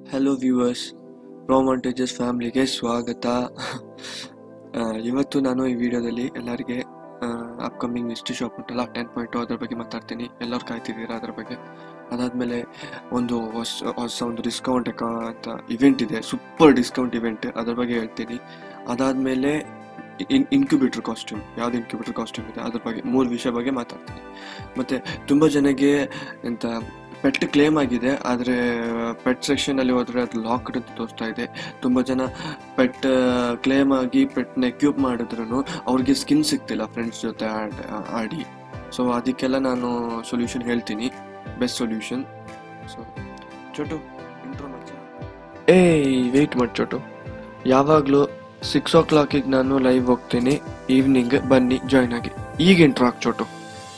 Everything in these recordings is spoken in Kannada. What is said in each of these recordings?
ಹಲೋ ವ್ಯೂವರ್ಸ್ ರೋಮಾಂಟೇಜಸ್ ಫ್ಯಾಮ್ಲಿಗೆ ಸ್ವಾಗತ ಆ, ಇವತ್ತು ನಾನು ಈ ವಿಡಿಯೋದಲ್ಲಿ ಎಲ್ಲರಿಗೆ ಅಪ್ಕಮಿಂಗ್ ಮಿಸ್ಟ್ರಿ ಶಾಪ್ ಉಂಟಲ್ಲ ಟೆನ್ ಪಾಯಿಂಟ್ ಅದ್ರ ಬಗ್ಗೆ ಮಾತಾಡ್ತೀನಿ ಎಲ್ಲರೂ ಕಾಯ್ತಿದ್ದೀರಾ ಅದ್ರ ಬಗ್ಗೆ ಅದಾದಮೇಲೆ ಒಂದು ಹೊಸ ಹೊಸ ಒಂದು ಡಿಸ್ಕೌಂಟ್ ಅಂತ ಇವೆಂಟ್ ಇದೆ ಸೂಪರ್ ಡಿಸ್ಕೌಂಟ್ ಇವೆಂಟ್ ಅದ್ರ ಬಗ್ಗೆ ಹೇಳ್ತೀನಿ ಅದಾದಮೇಲೆ ಇನ್ ಇನ್ಕ್ಯುಬೇಟರ್ ಕಾಸ್ಟ್ಯೂಮ್ ಯಾವ್ದು ಇನ್ಕ್ಯುಬೇಟರ್ ಕಾಸ್ಟ್ಯೂಮ್ ಇದೆ ಅದ್ರ ಬಗ್ಗೆ ಮೂರು ವಿಷಯ ಬಗ್ಗೆ ಮಾತಾಡ್ತೀನಿ ಮತ್ತು ತುಂಬ ಜನಗೆ ಎಂತ ಪೆಟ್ ಕ್ಲೇಮ್ ಆಗಿದೆ ಆದರೆ ಪೆಟ್ ಸೆಕ್ಷನಲ್ಲಿ ಹೋದರೆ ಅದು ಲಾಕ್ಡ್ ಅಂತ ತೋರಿಸ್ತಾ ಇದೆ ತುಂಬ ಜನ ಪೆಟ್ ಕ್ಲೇಮ್ ಆಗಿ ಪೆಟ್ನ ಎಕ್ಯೂಪ್ ಮಾಡಿದ್ರು ಅವ್ರಿಗೆ ಸ್ಕಿನ್ ಸಿಗ್ತಿಲ್ಲ ಫ್ರೆಂಡ್ಸ್ ಜೊತೆ ಆಡ್ ಆಡಿ ಸೊ ಅದಕ್ಕೆಲ್ಲ ನಾನು ಸೊಲ್ಯೂಷನ್ ಹೇಳ್ತೀನಿ best solution so Chotu intro ಮಾಡ್ಸ ಏಯ್ ವೆಯ್ಟ್ ಮಾಡಿ ಚೋಟು ಯಾವಾಗಲೂ ಸಿಕ್ಸ್ ಓ ಕ್ಲಾಕಿಗೆ ನಾನು ಲೈವ್ ಹೋಗ್ತೀನಿ ಈವ್ನಿಂಗ್ ಬನ್ನಿ ಜಾಯ್ನ್ ಆಗಿ ಈಗ ಇಂಟ್ರೋ ಹಾಕ್ ಚೋಟು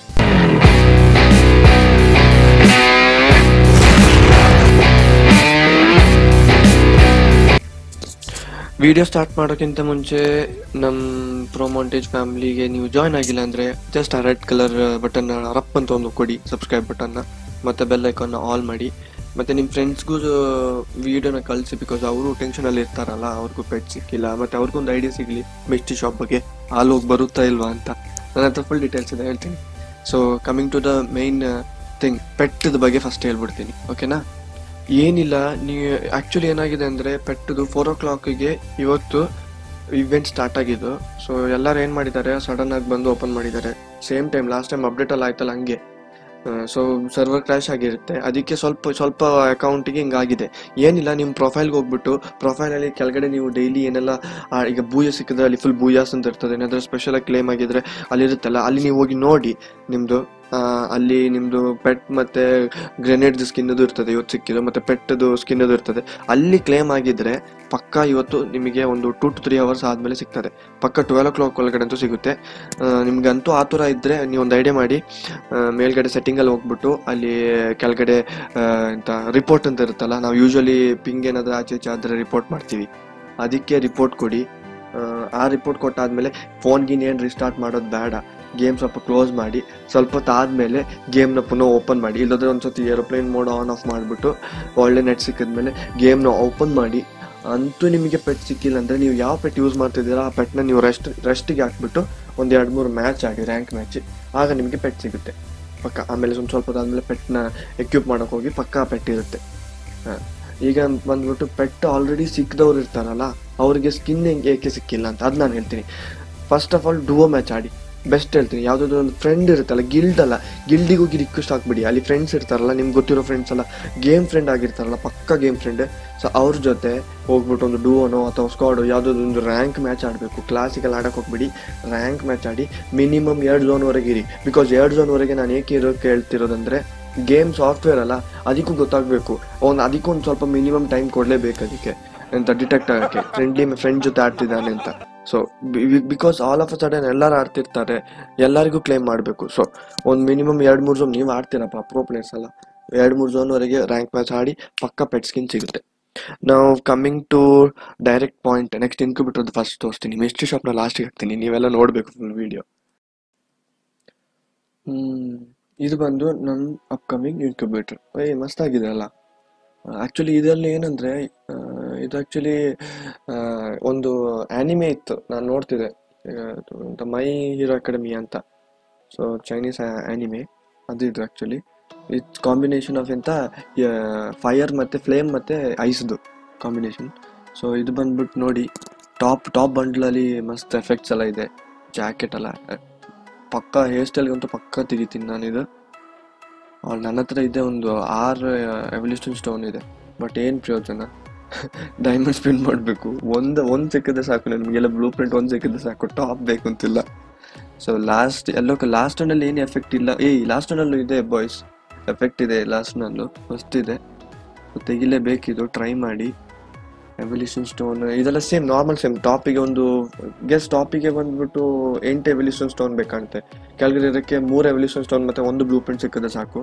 ವಿಡಿಯೋ ಸ್ಟಾರ್ಟ್ ಮಾಡೋಕ್ಕಿಂತ ಮುಂಚೆ ನಮ್ಮ ಪ್ರೊಮೋಂಟೇಜ್ ಫ್ಯಾಮಿಲಿಗೆ ನೀವು ಜಾಯ್ನ್ ಆಗಿಲ್ಲ ಅಂದರೆ ಜಸ್ಟ್ ಆ ರೆಡ್ ಕಲರ್ ಬಟನ್ ರಪ್ ಅಂತ ಒಂದು ಕೊಡಿ ಸಬ್ಸ್ಕ್ರೈಬ್ ಬಟನ್ನ ಮತ್ತು ಬೆಲ್ ಐಕಾನ್ನ ಆಲ್ ಮಾಡಿ ಮತ್ತು ನಿಮ್ಮ ಫ್ರೆಂಡ್ಸ್ಗೂ ವಿಡಿಯೋನ ಕಳಿಸಿ ಬಿಕಾಸ್ ಅವರು ಟೆನ್ಷನಲ್ಲಿ ಇರ್ತಾರಲ್ಲ ಅವ್ರಿಗೂ ಪೆಟ್ ಸಿಕ್ಕಿಲ್ಲ ಮತ್ತು ಅವ್ರಿಗೊಂದು ಐಡಿಯಾ ಸಿಗಲಿ ಮಿಸ್ಟಿ ಶಾಪ್ ಬಗ್ಗೆ ಹಾಲು ಹೋಗಿ ಬರುತ್ತಾ ಇಲ್ವಾ ಅಂತ ನನ್ನ ಹತ್ರ ಫುಲ್ ಡೀಟೇಲ್ಸ್ ಇದೆ ಹೇಳ್ತೀನಿ so coming to the main thing ಪೆಟ್ಟದ ಬಗ್ಗೆ ಫಸ್ಟ್ ಹೇಳ್ಬಿಡ್ತೀನಿ ಓಕೆನಾ ಏನಿಲ್ಲ ನೀವು ಆ್ಯಕ್ಚುಲಿ ಏನಾಗಿದೆ ಅಂದರೆ ಪೆಟ್ಟದು ಫೋರ್ ಓ ಕ್ಲಾಕಿಗೆ ಇವತ್ತು ಇವೆಂಟ್ ಸ್ಟಾರ್ಟ್ ಆಗಿದ್ದು ಸೊ ಎಲ್ಲರೂ ಏನು ಮಾಡಿದ್ದಾರೆ ಸಡನ್ ಆಗಿ ಬಂದು ಓಪನ್ ಮಾಡಿದ್ದಾರೆ ಸೇಮ್ ಟೈಮ್ ಲಾಸ್ಟ್ ಟೈಮ್ ಅಪ್ಡೇಟಲ್ಲಿ ಆಯ್ತಲ್ಲ ಹಂಗೆ ಸೊ ಸರ್ವರ್ ಕ್ರ್ಯಾಶ್ ಆಗಿರುತ್ತೆ ಅದಕ್ಕೆ ಸ್ವಲ್ಪ ಸ್ವಲ್ಪ ಅಕೌಂಟಿಗೆ ಹಿಂಗಾಗಿದೆ ಏನಿಲ್ಲ ನಿಮ್ಮ ಪ್ರೊಫೈಲ್ಗೆ ಹೋಗ್ಬಿಟ್ಟು ಪ್ರೊಫೈಲಲ್ಲಿ ಕೆಳಗಡೆ ನೀವು ಡೈಲಿ ಏನೆಲ್ಲ ಆ, ಈಗ ಬೂಯ ಸಿಕ್ಕಿದ್ರೆ ಅಲ್ಲಿ ಫುಲ್ ಬೂಯಾಸ್ ಅಂತ ಇರ್ತದೆ ಏನಾದರೂ ಸ್ಪೆಷಲಾಗಿ ಕ್ಲೇಮ್ ಆಗಿದ್ರೆ ಅಲ್ಲಿರುತ್ತಲ್ಲ ಅಲ್ಲಿ ನೀವು ಹೋಗಿ ನೋಡಿ ನಿಮ್ಮದು ಅಲ್ಲಿ ನಿಮ್ಮದು ಪೆಟ್ ಮತ್ತು ಗ್ರೆನೇಡ್ದು ಸ್ಕಿನ್ನದು ಇರ್ತದೆ ಇವತ್ತು ಸಿಕ್ಕಿದ್ದು ಮತ್ತು ಪೆಟ್ಟದು ಸ್ಕಿನ್ನದು ಇರ್ತದೆ ಅಲ್ಲಿ ಕ್ಲೇಮ್ ಆಗಿದ್ರೆ ಪಕ್ಕ ಇವತ್ತು ನಿಮಗೆ ಒಂದು ಟೂ ಟು ತ್ರೀ ಅವರ್ಸ್ ಆದಮೇಲೆ ಸಿಗ್ತದೆ ಪಕ್ಕ ಟ್ವೆಲ್ ಓ ಕ್ಲಾಕ್ ಒಳಗಡೆ ಅಂತೂ ಸಿಗುತ್ತೆ ನಿಮ್ಗೆ ಅಂತೂ ಆ ಥರ ಇದ್ದರೆ ನೀವು ಒಂದು ಐಡಿಯಾ ಮಾಡಿ ಆ, ಮೇಲ್ಗಡೆ ಸೆಟ್ಟಿಂಗಲ್ಲಿ ಹೋಗ್ಬಿಟ್ಟು ಅಲ್ಲಿ ಕೆಳಗಡೆ ಆ, ಎಂತ ರಿಪೋರ್ಟ್ ಅಂತ ಇರುತ್ತಲ್ಲ ನಾವು ಯೂಶಲಿ ಪಿಂಗ್ ಏನಾದರೂ ಆಚೆ ಈಚೆ ಆದರೆ ರಿಪೋರ್ಟ್ ಮಾಡ್ತೀವಿ ಅದಕ್ಕೆ ರಿಪೋರ್ಟ್ ಕೊಡಿ ಆ, ಆ ರಿಪೋರ್ಟ್ ಕೊಟ್ಟಾದ್ಮೇಲೆ ಫೋನ್ ಗೀನ್ ಏನು ರಿಸ್ಟಾರ್ಟ್ ಮಾಡೋದು ಬೇಡ ಗೇಮ್ ಸ್ವಲ್ಪ ಕ್ಲೋಸ್ ಮಾಡಿ ಸ್ವಲ್ಪ ಹೊತ್ತು ಆದಮೇಲೆ ಗೇಮ್ನ ಪುನಃ ಓಪನ್ ಮಾಡಿ ಇಲ್ಲದ್ರೆ ಒಂದ್ಸತಿ ಏರೋಪ್ಲೇನ್ ಮೋಡ್ ಆನ್ ಆಫ್ ಮಾಡಿಬಿಟ್ಟು ಒಳ್ಳೆ ನೆಟ್ ಸಿಕ್ಕಿದ್ಮೇಲೆ ಗೇಮ್ನ ಓಪನ್ ಮಾಡಿ ಅಂತೂ ನಿಮಗೆ ಪೆಟ್ ಸಿಕ್ಕಿಲ್ಲ ಅಂದರೆ ನೀವು ಯಾವ ಪೆಟ್ ಯೂಸ್ ಮಾಡ್ತಿದ್ದೀರಾ ಆ ಪೆಟ್ನ ನೀವು ರೆಸ್ಟ್ ರೆಸ್ಟಿಗೆ ಹಾಕ್ಬಿಟ್ಟು ಒಂದು ಎರಡು ಮೂರು ಮ್ಯಾಚ್ ಆಡಿ ರ್ಯಾಂಕ್ ಮ್ಯಾಚ್ ಆಗ ನಿಮಗೆ ಪೆಟ್ ಸಿಗುತ್ತೆ ಪಕ್ಕ ಆಮೇಲೆ ಸ್ವಲ್ಪ ಸ್ವಲ್ಪ ಆದಮೇಲೆ ಪೆಟ್ನ ಎಕ್ಯೂಪ್ ಮಾಡೋಕೆ ಹೋಗಿ ಪಕ್ಕ ಪೆಟ್ ಇರುತ್ತೆ ಹಾಂ ಈಗ ಬಂದ್ಬಿಟ್ಟು ಪೆಟ್ ಆಲ್ರೆಡಿ ಸಿಕ್ಕಿದವ್ರು ಇರ್ತಾರಲ್ಲ ಅವ್ರಿಗೆ ಸ್ಕಿನ್ ಹೆಂಗೆ ಏಕೆ ಸಿಕ್ಕಿಲ್ಲ ಅಂತ ಅದು ನಾನು ಹೇಳ್ತೀನಿ first of all duo match ಆಡಿ ಬೆಸ್ಟ್ ಹೇಳ್ತೀನಿ ಯಾವುದಾದ್ರು ಒಂದು ಫ್ರೆಂಡ್ ಇರುತ್ತಲ್ಲ ಗಿಲ್ಡ್ ಅಲ್ಲ ಗಿಲ್ಡಿಗೆ ಹೋಗಿ ರಿಕ್ವೆಸ್ಟ್ ಹಾಕ್ಬಿಡಿ ಅಲ್ಲಿ ಫ್ರೆಂಡ್ಸ್ ಇರ್ತಾರಲ್ಲ ನಿಮ್ಗೆ ಗೊತ್ತಿರೋ ಫ್ರೆಂಡ್ಸ್ ಎಲ್ಲ ಗೇಮ್ ಫ್ರೆಂಡ್ ಆಗಿರ್ತಾರಲ್ಲ ಪಕ್ಕ ಗೇಮ್ ಫ್ರೆಂಡ್ ಸೊ ಅವ್ರ ಜೊತೆ ಹೋಗ್ಬಿಟ್ಟು ಒಂದು ಡುವೋನೋ ಅಥವಾ ಸ್ಕ್ವಾಡು ಯಾವುದಾದ್ರು ಒಂದು ರ್ಯಾಂಕ್ ಮ್ಯಾಚ್ ಆಡಬೇಕು ಕ್ಲಾಸಿಕಲ್ ಆಡಕ್ಕೆ ಹೋಗ್ಬಿಡಿ ರ್ಯಾಂಕ್ ಮ್ಯಾಚ್ ಆಡಿ ಮಿನಿಮಮ್ ಎರಡು ಝೋನ್ವರೆಗೆ ಇರಿ ಬಿಕಾಸ್ ಎರಡು ಝೋನ್ವರೆಗೆ ನಾನು ಏಕೆ ಇರೋಕ್ಕೆ ಹೇಳ್ತಿರೋದಂದ್ರೆ ಗೇಮ್ ಸಾಫ್ಟ್ವೇರ್ ಅಲ್ಲ ಅದಕ್ಕೂ ಗೊತ್ತಾಗಬೇಕು ಒಂದು ಅದಕ್ಕೂ ಒಂದು ಸ್ವಲ್ಪ ಮಿನಿಮಮ್ ಟೈಮ್ ಕೊಡಲೇಬೇಕು ಅದಕ್ಕೆ ಅಂತ ಡಿಟೆಕ್ಟ್ ಆಗೋಕ್ಕೆ ಫ್ರೆಂಡ್ಲಿ ಫ್ರೆಂಡ್ ಜೊತೆ ಆಡ್ತಿದ್ದಾನೆ ಅಂತ so because all of a sudden ಎಲ್ಲರೂ ಆಡ್ತಿರ್ತಾರೆ ಎಲ್ಲರಿಗೂ ಕ್ಲೇಮ್ ಮಾಡಬೇಕು ಸೊ ಒಂದು ಮಿನಿಮಮ್ ಎರಡು ಮೂರು ಝೋನ್ ನೀವು ಆಡ್ತೀರಪ್ಪ ಪ್ರೋ ಪ್ಲೇಯರ್ಸ್ ಎಲ್ಲ ಎರಡು ಮೂರು ಝೋನ್ವರೆಗೆ ರ್ಯಾಂಕ್ ಮ್ಯಾಚ್ ಆಡಿ ಪಕ್ಕ ಪೆಟ್ ಸ್ಕಿನ್ ಸಿಗುತ್ತೆ ನಾವು coming to direct point next incubator first ತೋರಿಸ್ತೀನಿ ಮಿಸ್ಟ್ರಿ ಶಾಪ್ನ ಲಾಸ್ಟಿಗೆ ಹಾಕ್ತೀನಿ ನೀವೆಲ್ಲ ನೋಡಬೇಕು ಫುಲ್ ವಿಡಿಯೋ ಹ್ಮ್ ಇದು ಬಂದು ನನ್ನ ಅಪ್ಕಮಿಂಗ್ ಇನ್ಕ್ಯುಬೇಟರ್ ಏಯ್ ಮಸ್ತಾಗಿದೆ ಅಲ್ಲ ಆ್ಯಕ್ಚುಲಿ ಇದರಲ್ಲಿ ಏನಂದರೆ ಇದು ಆ್ಯಕ್ಚುಲಿ ಒಂದು ಆ್ಯನಿಮೆ ಇತ್ತು ನಾನು ನೋಡ್ತಿದ್ದೆ ಈಗ ಅದು ಎಂತ ಮೈ ಹೀರೋ ಅಕಾಡೆಮಿ ಅಂತ ಸೊ ಚೈನೀಸ್ ಆ್ಯನಿಮೆ ಅದು ಇದು ಆ್ಯಕ್ಚುಲಿ ಇಟ್ಸ್ ಕಾಂಬಿನೇಷನ್ ಆಫ್ ಎಂತ ಫೈರ್ ಮತ್ತು ಫ್ಲೇಮ್ ಮತ್ತು ಐಸ್ದು ಕಾಂಬಿನೇಷನ್ ಸೊ ಇದು ಬಂದ್ಬಿಟ್ಟು ನೋಡಿ ಟಾಪ್ ಟಾಪ್ ಬಂಡ್ಲಲ್ಲಿ ಮಸ್ತ್ ಎಫೆಕ್ಟ್ಸ್ ಎಲ್ಲ ಇದೆ ಜಾಕೆಟ್ ಎಲ್ಲ ಪಕ್ಕ ಹೇರ್ ಸ್ಟೈಲ್ಗಂತೂ ಪಕ್ಕ ತೆಗಿತೀನಿ ನಾನಿದು ಅವ್ಳು ನನ್ನ ಹತ್ರ ಇದೆ ಒಂದು ಆರು ಎವಲ್ಯೂಷನ್ ಸ್ಟೋನ್ ಇದೆ ಬಟ್ ಏನು ಪ್ರಯೋಜನ ಡೈಮಂಡ್ ಸ್ಪಿನ್ ಮಾಡಬೇಕು ಒಂದು ಒಂದು ಸಿಕ್ಕಿದ್ರೆ ಸಾಕು ನಿಮಗೆಲ್ಲ ಬ್ಲೂ ಪ್ರಿಂಟ್ ಒಂದು ಸಿಕ್ಕಿದ್ರೆ ಸಾಕು ಟಾಪ್ ಬೇಕು ಅಂತಿಲ್ಲ ಸೊ ಲಾಸ್ಟ್ ಎಲ್ಲೋ ಲಾಸ್ಟ್ ಒನ್ನಲ್ಲಿ ಏನು ಎಫೆಕ್ಟ್ ಇಲ್ಲ ಏಯ್ ಲಾಸ್ಟ್ ಒನ್ನಲ್ಲೂ ಇದೆ ಬಾಯ್ಸ್ ಎಫೆಕ್ಟ್ ಇದೆ ಲಾಸ್ಟ್ನಲ್ಲೂ ಮಸ್ತ್ ಇದೆ ತೆಗಿಲೇಬೇಕಿದು ಟ್ರೈ ಮಾಡಿ ಎವಲ್ಯೂಷನ್ ಸ್ಟೋನ್ ಇದೆಲ್ಲ ಸೇಮ್ ನಾರ್ಮಲ್ ಸೇಮ್ ಟಾಪಿಗೆ ಒಂದು ಗೆಸ್ ಟಾಪಿಗೆ ಬಂದ್ಬಿಟ್ಟು ಎಂಟು ಎವಲ್ಯೂಷನ್ ಸ್ಟೋನ್ ಬೇಕಾಗುತ್ತೆ ಕೆಳಗಡೆ ಇರೋಕ್ಕೆ ಮೂರು ಎವಲ್ಯೂಷನ್ ಸ್ಟೋನ್ ಮತ್ತು ಒಂದು ಬ್ಲೂ ಪ್ರಿಂಟ್ ಸಿಕ್ಕಿದ್ರೆ ಸಾಕು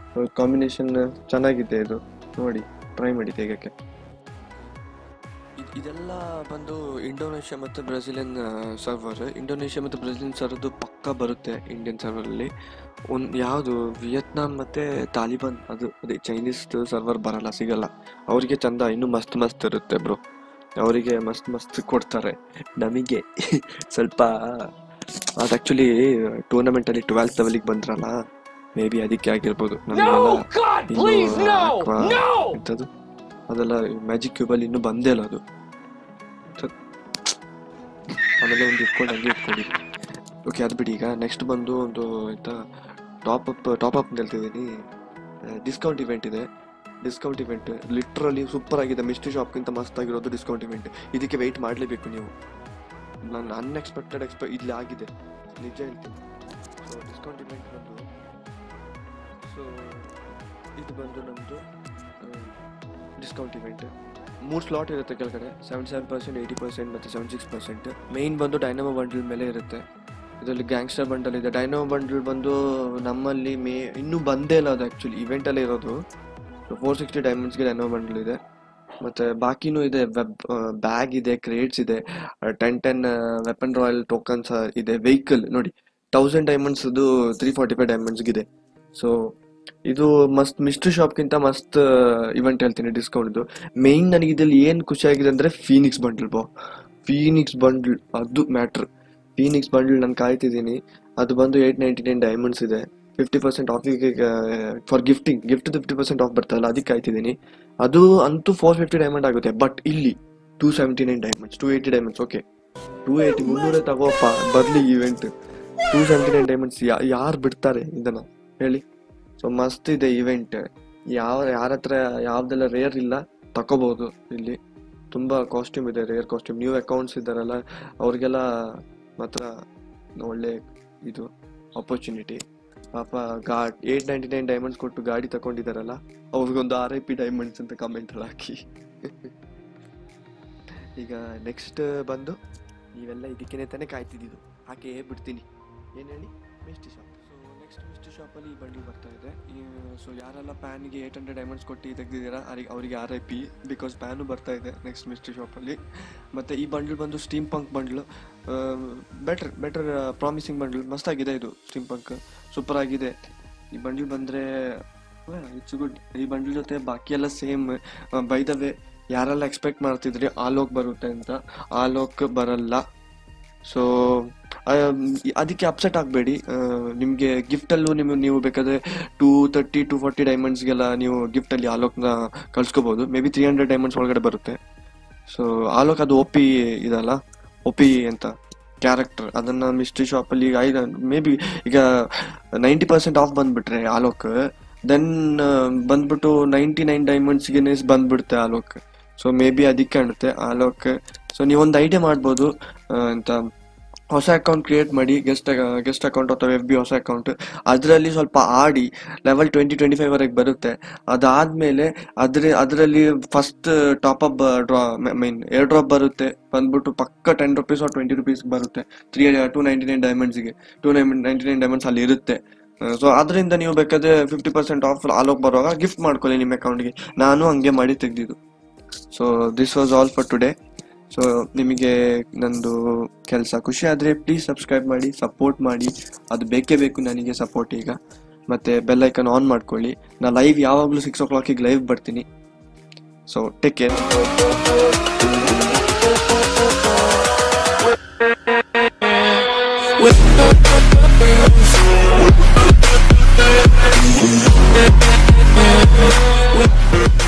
ಕಾಂಬಿನೇಷನ್ ಚೆನ್ನಾಗಿದೆ ಇದು ನೋಡಿ ಟ್ರೈ ಮಾಡಿ ತೆಗೋಕ್ಕೆ ಇದೆಲ್ಲ ಬಂದು ಇಂಡೋನೇಷ್ಯಾ ಮತ್ತು ಬ್ರೆಜಿಲಿಯನ್ ಸರ್ವರ್ ಇಂಡೋನೇಷ್ಯಾ ಮತ್ತು ಬ್ರೆಜಿಲಿಯನ್ ಸರ್ವರ್ದು ಪಕ್ಕ ಬರುತ್ತೆ ಇಂಡಿಯನ್ ಸರ್ವರಲ್ಲಿ ಒಂದು ಯಾವುದು ವಿಯತ್ನಾಂ ಮತ್ತು ತಾಲಿಬಾನ್ ಅದು ಅದೇ ಚೈನೀಸ್ ಸರ್ವರ್ ಬರಲ್ಲ ಸಿಗಲ್ಲ ಅವರಿಗೆ ಚಂದ ಇನ್ನೂ ಮಸ್ತ್ ಮಸ್ತ್ ಇರುತ್ತೆ ಬ್ರೋ ಅವರಿಗೆ ಮಸ್ತ್ ಮಸ್ತ್ ಕೊಡ್ತಾರೆ ನಮಗೆ ಸ್ವಲ್ಪ ಅದು ಆ್ಯಕ್ಚುಲಿ ಟೂರ್ನಮೆಂಟಲ್ಲಿ ಟ್ವೆಲ್ತ್ ಲೆವೆಲಿಗೆ ಬಂದ್ರಲ್ಲ ಮೇ ಬಿ ಅದಕ್ಕೆ ಆಗಿರ್ಬೋದು ನಮಗೆಲ್ಲ No! God, ಇನ್ನು please, no! aqua No! ಎಂಥದ್ದು ಅದೆಲ್ಲ ಮ್ಯಾಜಿಕ್ ಕ್ಯೂಬಲ್ಲಿ ಇನ್ನೂ ಬಂದೇ ಇಲ್ಲ ಅದು ಥ- ಆಮೇಲೆ ಒಂದು ಇಟ್ಕೊಂಡು ಹಂಗೆ ಇಟ್ಕೊಂಡಿದ್ದೆ ಓಕೆ ಅದು ಬಿಡಿ ಈಗ ನೆಕ್ಸ್ಟ್ ಬಂದು ಒಂದು ಆಯ್ತಾ ಟಾಪ್ ಅಪ್ ಟಾಪ್ ಅಪ್ ಅಂತ ಹೇಳ್ತಿದ್ದೀನಿ ಡಿಸ್ಕೌಂಟ್ ಇವೆಂಟ್ ಇದೆ ಡಿಸ್ಕೌಂಟ್ ಇವೆಂಟ್ ಲಿಟ್ರಲಿ ಸೂಪರ್ ಆಗಿದೆ ಮಿಸ್ಟ್ರಿ ಶಾಪ್ಗಿಂತ ಮಸ್ತ್ ಆಗಿರೋದು ಡಿಸ್ಕೌಂಟ್ ಇವೆಂಟ್ ಇದಕ್ಕೆ ವೆಯ್ಟ್ ಮಾಡಲೇಬೇಕು ನೀವು ನಾನು ಅನ್ಎಕ್ಸ್ಪೆಕ್ಟೆಡ್ ಎಕ್ಸ್ಪೆ ಇಲ್ಲಿ ಆಗಿದೆ ನಿಜ ಹೇಳ್ತೀನಿ ಸೊ ಡಿಸ್ಕೌಂಟ್ ಇವೆಂಟ್ ಬಂದು ಸೊ ಇದು ಬಂದು ನಮ್ಮದು ಡಿಸ್ಕೌಂಟ್ ಇವೆಂಟ್ ಮೂರು ಸ್ಲಾಟ್ ಇರುತ್ತೆ ಕೆಳಗಡೆ seventy seven percent eighty percent ಮತ್ತು ಸೆವೆಂಟಿ ಸಿಕ್ಸ್ ಪರ್ಸೆಂಟ್ ಮೇಯ್ನ್ ಬಂದು ಡೈನಮೋ ಬಂಡಲ್ ಮೇಲೆ ಇರುತ್ತೆ ಇದರಲ್ಲಿ ಗ್ಯಾಂಗ್ಸ್ಟರ್ ಬಂಡಲ್ ಇದೆ ಡೈನಮೋ ಬಂಡಲ್ ಬಂದು ನಮ್ಮಲ್ಲಿ ಮೇ ಇನ್ನೂ ಬಂದೇ ಇಲ್ಲ ಅದು ಆ್ಯಕ್ಚುಲಿ ಇವೆಂಟಲ್ಲೇ ಇರೋದು ಫೋರ್ ಸಿಕ್ಸ್ಟಿ ಡೈಮಂಡ್ಸ್ಗೆ ಡೈನಮೋ ಬಂಡಲ್ ಇದೆ ಮತ್ತು ಬಾಕಿನೂ ಇದೆ ವೆಬ್ ಬ್ಯಾಗ್ ಇದೆ ಕ್ರೇಟ್ಸ್ ಇದೆ ten ten weapon royal tokens ಇದೆ ವೆಹಿಕಲ್ ನೋಡಿ ತೌಸಂಡ್ ಡೈಮಂಡ್ಸ್ದು ತ್ರೀ ಫಾರ್ಟಿ ಫೈವ್ ಡೈಮಂಡ್ಸ್ಗಿದೆ ಸೊ ಇದು ಮಸ್ತ್ ಮಿಸ್ಟ್ರಿ ಶಾಪ್ಗಿಂತ ಮಸ್ತ್ ಇವೆಂಟ್ ಹೇಳ್ತೀನಿ ಡಿಸ್ಕೌಂಟ್ದು ಮೇಯ್ನ್ ನನಗೆ ಇದ್ರಲ್ಲಿ ಏನು ಖುಷಿ ಆಗಿದೆ ಅಂದರೆ ಫೀನಿಕ್ಸ್ ಬಂಡಲ್ ಬಾ ಫೀನಿಕ್ಸ್ ಬಂಡಲ್ ಅದು ಮ್ಯಾಟ್ರ್ ಫೀನಿಕ್ಸ್ ಬಂಡಲ್ ನಾನು ಕಾಯ್ತಿದ್ದೀನಿ ಅದು ಬಂದು ಏಯ್ಟ್ ನೈಂಟಿ ನೈನ್ ಡೈಮಂಡ್ಸ್ ಇದೆ ಫಿಫ್ಟಿ ಪರ್ಸೆಂಟ್ ಆಫಿಗೆ for gifting gift fifty percent off ಬರ್ತಲ್ಲ ಅದಕ್ಕೆ ಕಾಯ್ತಿದ್ದೀನಿ ಅದು ಅಂತೂ ಫೋರ್ ಫಿಫ್ಟಿ ಡೈಮಂಡ್ ಆಗುತ್ತೆ ಬಟ್ ಇಲ್ಲಿ two seventy nine diamonds two eighty diamonds okay two eighty ಮುನ್ನೂರೇ ತಗೋಪ್ಪ ಬರಲಿ event two seventy nine diamonds ಯಾರು ಬಿಡ್ತಾರೆ ಇದನ್ನ ಹೇಳಿ ಸೊ ಮಸ್ತ್ ಇದೆ ಇವೆಂಟ್ ಯಾವ ಯಾರ ಹತ್ರ ಯಾವ್ದೆಲ್ಲ ರೇರ್ ಇಲ್ಲ ತಗೋಬಹುದು ಇಲ್ಲಿ ತುಂಬಾ ಕಾಸ್ಟ್ಯೂಮ್ ಇದೆ ರೇರ್ ಕಾಸ್ಟ್ಯೂಮ್ ನ್ಯೂ ಅಕೌಂಟ್ಸ್ ಇದ್ದಾರಲ್ಲ ಅವ್ರಿಗೆಲ್ಲ ಮಾತ್ರ ಒಳ್ಳೆ ಇದು ಆಪರ್ಚುನಿಟಿ ಪಾಪ ಗಾ ಏಟ್ ನೈಂಟಿ ನೈನ್ ಡೈಮಂಡ್ಸ್ ಕೊಟ್ಟು ಗಾಡಿ ತಗೊಂಡಿದ್ದಾರಲ್ಲ ಅವ್ರಿಗೊಂದು ಆರ್ ಐ ಪಿ ಡೈಮಂಡ್ಸ್ ಅಂತ ಕಮೆಂಟ್ ಹಾಕಿ ಈಗ ನೆಕ್ಸ್ಟ್ ಬಂದು ನೀವೆಲ್ಲ ಇದಕ್ಕೇನೆ ತಾನೇ ಕಾಯ್ತಿದ್ದು ಹಾಗೆ ಬಿಡ್ತೀನಿ ಏನು ಹೇಳಿ mystery shop so next mystery ಶಾಪಲ್ಲಿ ಈ ಬಂಡಲ್ ಬರ್ತಾ ಇದೆ ಸೊ ಯಾರೆಲ್ಲ ಪ್ಯಾನ್ಗೆ ಏಟ್ ಹಂಡ್ರೆಡ್ ಡೈಮಂಡ್ಸ್ ಕೊಟ್ಟು ತೆಗೆದಿದ್ದೀರಾ ಅವರಿಗೆ ಅವರಿಗೆ R I P because pan ಬರ್ತಾ ಇದೆ ನೆಕ್ಸ್ಟ್ ಮಿಸ್ಟಿ ಶಾಪಲ್ಲಿ ಮತ್ತು ಈ ಬಂಡಲ್ ಬಂದು steam punk bundle better better promising bundle ಮಸ್ತಾಗಿದೆ ಇದು ಸ್ಟೀಮ್ ಪಂಕ್ ಸೂಪರ್ ಆಗಿದೆ ಈ ಬಂಡಲ್ ಬಂದರೆ ಇಟ್ಸ್ ಗುಡ್ ಈ ಬಂಡಲ್ ಜೊತೆ ಬಾಕಿ ಎಲ್ಲ ಸೇಮ್ ಬೈ ದ ವೇ ಯಾರೆಲ್ಲ ಎಕ್ಸ್ಪೆಕ್ಟ್ ಮಾಡ್ತಿದ್ರಿ ಆಲೋಕ್ ಬರುತ್ತೆ ಅಂತ ಆಲೋಕ್ ಬರಲ್ಲ ಸೊ ಅದಕ್ಕೆ ಅಪ್ಸೆಟ್ ಆಗಬೇಡಿ ನಿಮಗೆ ಗಿಫ್ಟಲ್ಲೂ ನಿಮಗೆ ನೀವು ಬೇಕಾದರೆ ಟೂ ತರ್ಟಿ ಟು ಫಾರ್ಟಿ ಡೈಮಂಡ್ಸ್ಗೆಲ್ಲ ನೀವು ಗಿಫ್ಟಲ್ಲಿ ಆಲೋಕ್ನ ಕಳ್ಸ್ಕೋಬೋದು may be three hundred diamonds ಒಳಗಡೆ ಬರುತ್ತೆ ಸೊ ಆಲೋಕ್ ಅದು ಒ ಪಿ ಇದಲ್ಲ ಒ ಪಿ ಅಂತ ಕ್ಯಾರೆಕ್ಟರ್ ಅದನ್ನು ಮಿಸ್ಟ್ರಿ ಶಾಪಲ್ಲಿ ಐದು ಮೇ ಬಿ ಈಗ ನೈಂಟಿ ಪರ್ಸೆಂಟ್ ಆಫ್ ಬಂದ್ಬಿಟ್ರೆ ಆಲೋಕ್ ದೆನ್ ಬಂದ್ಬಿಟ್ಟು ನೈಂಟಿ ನೈನ್ ಡೈಮಂಡ್ಸ್ಗೆ ಬಂದ್ಬಿಡುತ್ತೆ ಆಲೋಕ್ ಸೊ ಮೇ ಬಿ ಅದಕ್ಕೆ ಕಾಣುತ್ತೆ ಆಲೋಕ್ ಸೊ ನೀವೊಂದು ಐಡಿಯಾ ಮಾಡ್ಬೋದು ಆ, ಅಂತ ಹೊಸ ಅಕೌಂಟ್ ಕ್ರಿಯೇಟ್ ಮಾಡಿ ಗೆಸ್ಟ್ ಗೆಸ್ಟ್ ಅಕೌಂಟ್ ಅಥವಾ ಎಫ್ ಬಿ ಹೊಸ ಅಕೌಂಟ್ ಅದರಲ್ಲಿ ಸ್ವಲ್ಪ ಆಡಿ ಲೆವೆಲ್ ಟ್ವೆಂಟಿ ಟ್ವೆಂಟಿ ಫೈವ್ ವರೆಗೆ ಬರುತ್ತೆ ಅದಾದಮೇಲೆ ಅದ್ರ ಅದರಲ್ಲಿ first top up draw mean air drop ಬರುತ್ತೆ ಬಂದ್ಬಿಟ್ಟು ಪಕ್ಕ ten rupees or twenty rupees ಬರುತ್ತೆ ತ್ರೀ ಟೂ ನೈಂಟಿ ನೈನ್ ಡೈಮಂಡ್ಸ್ಗೆ two nine ninety nine diamonds ಅಲ್ಲಿ ಇರುತ್ತೆ ಸೊ ಅದರಿಂದ ನೀವು ಬೇಕಾದ್ರೆ ಫಿಫ್ಟಿ ಪರ್ಸೆಂಟ್ ಆಫ್ ಆಲೋಕ್ ಬರುವಾಗ ಗಿಫ್ಟ್ ಮಾಡ್ಕೊಳ್ಳಿ ನಿಮ್ಮ ಅಕೌಂಟ್ಗೆ ನಾನು ಹಂಗೆ ಮಾಡಿ ತೆಗ್ದಿದ್ದು so this was all for today so ನಿಮಗೆ ನಂದು ಕೆಲಸ ಖುಷಿ ಆದರೆ ಪ್ಲೀಸ್ ಸಬ್ಸ್ಕ್ರೈಬ್ ಮಾಡಿ ಸಪೋರ್ಟ್ ಮಾಡಿ ಅದು ಬೇಕೇ ಬೇಕು ನನಗೆ ಸಪೋರ್ಟ್ ಈಗ ಮತ್ತು ಬೆಲ್ ಐಕನ್ ಆನ್ ಮಾಡ್ಕೊಳ್ಳಿ ನಾ ಲೈವ್ ಯಾವಾಗಲೂ ಸಿಕ್ಸ್ ಓ ಕ್ಲಾಕಿಗೆ ಲೈವ್ ಬರ್ತೀನಿ ಸೊ ಟೇಕ್ ಕೇರ್ With